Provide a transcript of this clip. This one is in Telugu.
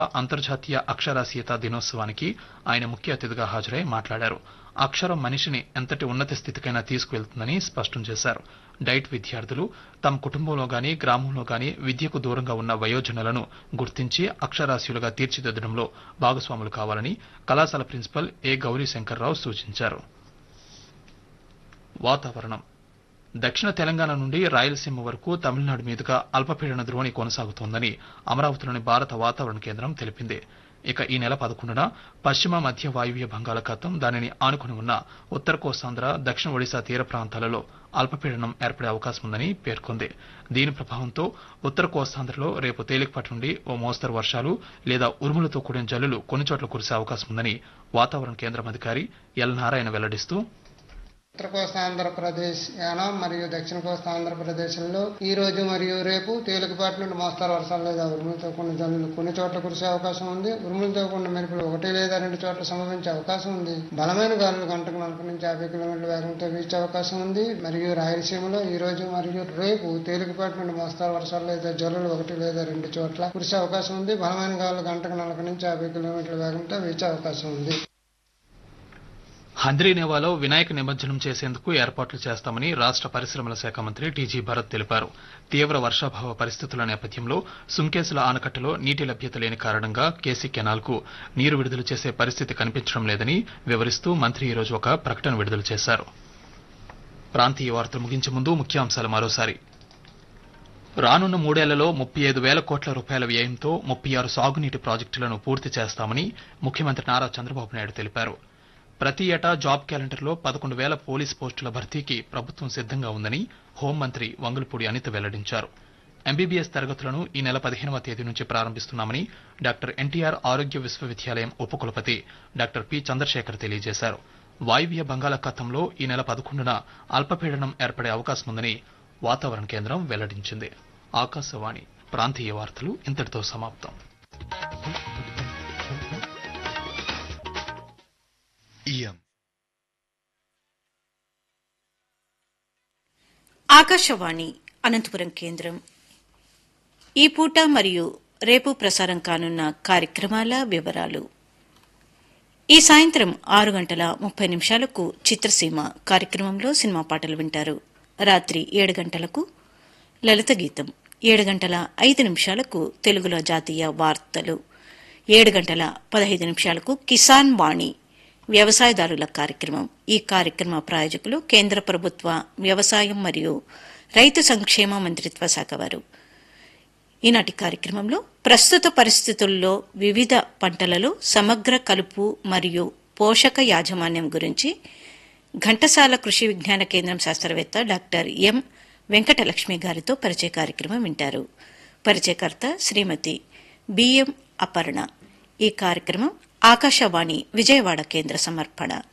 అంతర్జాతీయ అక్షరాస్యత దినోత్సవానికి ఆయన ముఖ్య అతిథిగా హాజరై మాట్లాడారు అక్షరం మనిషిని ఎంతటి ఉన్నత స్థితికైనా తీసుకువెళ్తుందని స్పష్టం చేశారు డైట్ విద్యార్థులు తమ కుటుంబంలో గాని గ్రామంలో గాని విద్యకు దూరంగా ఉన్న వయోజనులను గుర్తించి అక్షరాస్యులుగా తీర్చిదిద్దడంలో భాగస్వాములు కావాలని కళాశాల ప్రిన్సిపల్ ఏ గౌరీ శంకర్రావు సూచించారు వాతావరణం దక్షిణ తెలంగాణ నుండి రాయలసీమ వరకు తమిళనాడు మీదుగా అల్పపీడన ద్రోణి కొనసాగుతోందని అమరావతిలోని భారత వాతావరణ కేంద్రం తెలిపింది ఇక ఈ నెల పదకొండున పశ్చిమ మధ్య వాయువ్య బంగాళాఖాతం దానిని ఆనుకుని ఉన్న ఉత్తర కోస్తాంధ్ర దక్షిణ ఒడిశా తీర ప్రాంతాలలో అల్పపీడనం ఏర్పడే అవకాశం ఉందని పేర్కొంది దీని ప్రభావంతో ఉత్తర కోస్తాంధ్రలో రేపు తేలికపాటి నుండి ఓ మోస్తరు వర్షాలు లేదా ఉరుములతో కూడిన జల్లులు కొన్ని చోట్ల కురిసే అవకాశం ఉందని వాతావరణ కేంద్రం అధికారి ఎల్ నారాయణ వెల్లడిస్తూ ఉత్తర కోస్తా ఆంధ్రప్రదేశ్ యానం మరియు దక్షిణ కోస్తా ఆంధ్రప్రదేశ్లో ఈ రోజు మరియు రేపు తేలికపాటి నుండి మోస్తారు వర్షాలు లేదా ఉరుములతో కూడిన జల్లులు కొన్ని చోట్ల కురిసే అవకాశం ఉంది ఉరుములతో కూడిన మెరుపులు ఒకటి లేదా రెండు చోట్ల సంభవించే అవకాశం ఉంది బలమైన గాలులు గంటకు నలభై నుంచి యాభై కిలోమీటర్ల వేగంతో వీచే అవకాశం ఉంది మరియు రాయలసీమలో ఈ రోజు మరియు రేపు తేలికపాటి నుండి మోస్తారు వర్షాలు లేదా జల్లులు ఒకటి లేదా రెండు చోట్ల కురిసే అవకాశం ఉంది బలమైన గాలులు గంటకు నలభై నుంచి యాభై కిలోమీటర్ల వేగంతో వీచే అవకాశం ఉంది హంద్రీనేవాలో వినాయక నిమజ్జనం చేసేందుకు ఏర్పాట్లు చేస్తామని రాష్ట్ర పరిశ్రమల శాఖ మంత్రి టీజీ భరత్ తెలిపారు తీవ్ర వర్షాభావ పరిస్థితుల నేపథ్యంలో సుంకేసుల ఆనకట్టలో నీటి లభ్యత లేని కారణంగా కేసీ కెనాల్కు నీరు విడుదల చేసే పరిస్థితి కనిపించడం లేదని వివరిస్తూ మంత్రి ఈరోజు ఒక ప్రకటన విడుదల చేశారు ప్రాంతీయ వార్తలు ముగించే ముందు ముఖ్యాంశాలు మరోసారి రానున్న మూడేళ్లలో ముప్పై ఐదు వేల కోట్ల రూపాయల వ్యయంతో ముప్పై ఆరు సాగునీటి ప్రాజెక్టులను పూర్తి చేస్తామని ముఖ్యమంత్రి నారా చంద్రబాబు నాయుడు తెలిపారు ప్రతి ఏటా జాబ్ క్యాలెండర్లో పదకొండు వేల పోలీస్ పోస్టుల భర్తీకి ప్రభుత్వం సిద్ధంగా ఉందని హోంమంత్రి వంగులపూడి అనిత వెల్లడించారు ఎంబీబీఎస్ తరగతులను ఈ నెల పదిహేనవ తేదీ నుంచి ప్రారంభిస్తున్నామని డాక్టర్ ఎన్టీఆర్ ఆరోగ్య విశ్వవిద్యాలయం ఉపకులపతి డాక్టర్ పి చంద్రశేఖర్ తెలియజేశారు వాయువ్య బంగాళాఖాతంలో ఈ నెల పదకొండున అల్పపీడనం ఏర్పడే అవకాశం ఉందని వాతావరణ కేంద్రం వెల్లడించింది ఆకాశవాణి ప్రాంతీయ వార్తలు ఇంతటితో సమాప్తం ఇయం ఆకాశవాణి అనంతపురం కేంద్రం ఈ పూట మరియు రేపు ప్రసారం కానున్న కార్యక్రమాల వివరాలు ఈ సాయంత్రం ఆరు గంటల ముప్పై నిమిషాలకు చిత్రసీమ కార్యక్రమంలో సినిమా పాటలు వింటారు రాత్రి ఏడు గంటలకు లలిత గీతం ఏడు గంటల ఐదు నిమిషాలకు తెలుగులో జాతీయ వార్తలు ఏడు గంటల పదహైదు నిమిషాలకు కిసాన్ వాణి వ్యవసాయదారుల కార్యక్రమం ఈ కార్యక్రమ ప్రాయోజకులు కేంద్ర ప్రభుత్వ వ్యవసాయం మరియు రైతు సంక్షేమ మంత్రిత్వ శాఖ వారు ఈనాటి కార్యక్రమంలో ప్రస్తుత పరిస్థితుల్లో వివిధ పంటలలో సమగ్ర కలుపు మరియు పోషక యాజమాన్యం గురించి ఘంటసాల కృషి విజ్ఞాన కేంద్రం శాస్త్రవేత్త డాక్టర్ ఎం వెంకటలక్ష్మి గారితో పరిచయ కార్యక్రమం వింటారు పరిచయకర్త శ్రీమతి బిఎం అపర్ణ ఈ కార్యక్రమం ఆకాశవాణి విజయవాడ కేంద్ర సమర్పణ